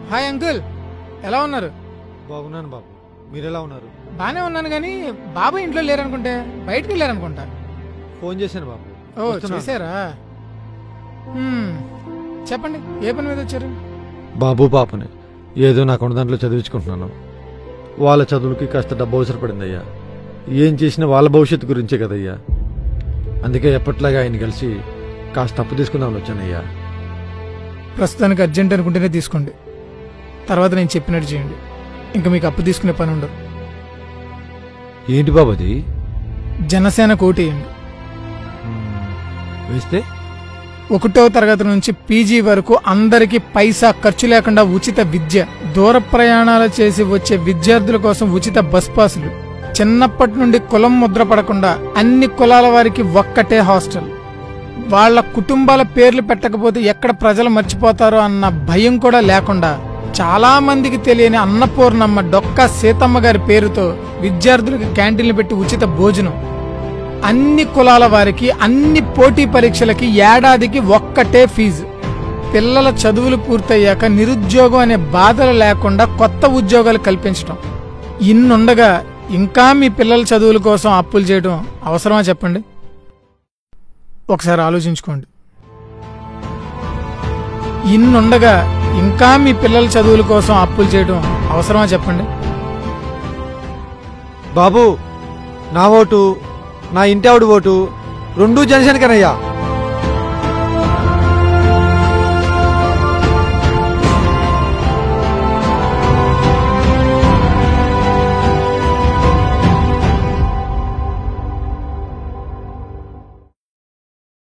Hi uncle ఎలా ఉన్నారు బాగున్నాను బాబు మీరెలా ఉన్నారు బానే ఉన్నాను కానీ బాబు ఇంట్లో లేరనుకుంటే బయటికి వెళ్ళారనుకుంటా ఫోన్ చేశాను బాబు ఓ వస్తున్నాను. చూసారా హ్మ్. చెప్పండి ఏ పని మీద వచ్చారు బాబు పాపని ఏదో నాకు ఉన్న దాంట్లో చదివించుకుంటున్నాను వాళ్ళ చదువులకి కాస్త డబ్బు అవసరపడింది అయ్యా ఏం చేసినా వాళ్ళ భవిష్యత్తు గురించే కదయ్యా అందుకే ఎప్పట్లాగా ఆయన కలిసి కాస్త అప్పు తీసుకుందామని వచ్చానయ్యా ప్రస్తుతానికి అర్జెంట్ అనుకుంటేనే తీసుకోండి తర్వాత నేను చెప్పినట్టు చేయండి ఇంకా మీకు అప్పు తీసుకునే పని ఉండదు ఏంటి బాబు అది జనసేన కోటేయండి మ్మ్. వేస్తే ఒకటో తరగతి నుంచి పీజీ వరకు అందరికీ పైసా ఖర్చు లేకుండా ఉచిత విద్య దూర ప్రయాణాలు చేసి వచ్చే విద్యార్థుల కోసం ఉచిత బస్ పాసులు చిన్నప్పటి నుండి కులం ముద్ర పడకుండా అన్ని కులాల వారికి ఒక్కటే హాస్టల్ వాళ్ళ కుటుంబాల పేర్లు పెట్టకపోతే ఎక్కడ ప్రజలు మర్చిపోతారో అన్న భయం కూడా లేకుండా చాలా మందికి తెలియని అన్నపూర్ణమ్మ డొక్కా సీతమ్మ గారి పేరుతో విద్యార్థులకు క్యాంటీన్లు పెట్టి ఉచిత భోజనం అన్ని కులాల వారికి అన్ని పోటీ పరీక్షలకి ఏడాదికి ఒక్కటే ఫీజు పిల్లల చదువులు పూర్తయ్యాక నిరుద్యోగం అనే బాధలు లేకుండా కొత్త ఉద్యోగాలు కల్పించడం ఇన్నుండగా ఇంకా మీ పిల్లల చదువుల కోసం అప్పులు చేయడం అవసరమా చెప్పండి ఒకసారి ఆలోచించుకోండి ఇన్నుండగా ఇంకా మీ పిల్లల చదువుల కోసం అప్పులు చేయడం అవసరమా చెప్పండి బాబు నా ఓటు నా ఇంటి ఆవిడ ఓటు రెండూ జనసేనకేనయ్యా